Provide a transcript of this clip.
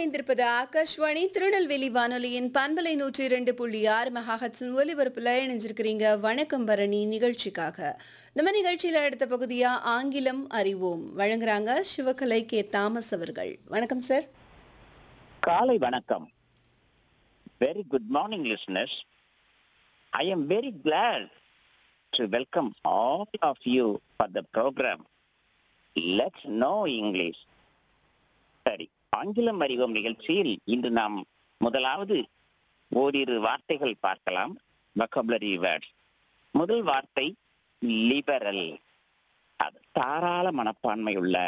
இணைந்திருப்பது ஆகாஷ்வாணி திருநெல்வேலி வானொலியின் பண்பலை நூற்றி இரண்டு புள்ளி ஆறு மெகாஹட்ஸின் ஒலிபரப்புல இணைஞ்சிருக்கிறீங்க வணக்கம் பரணி நிகழ்ச்சிக்காக நம்ம நிகழ்ச்சியில அடுத்த பகுதியா ஆங்கிலம் அறிவோம் வழங்குறாங்க சிவகலை கே தாமஸ் அவர்கள் வணக்கம் சார் காலை வணக்கம் very good morning listeners I am very glad to welcome all of you for the programme let's know English சரி ஆங்கிலம் அறிவோம் நிகழ்ச்சியில் இன்று நாம் முதலாவது ஓரிரு வார்த்தைகள் பார்க்கலாம் வொக்கபுலரி வேர்ட்ஸ் முதல் வார்த்தை லிபரல் அது தாராள மனப்பான்மை உள்ள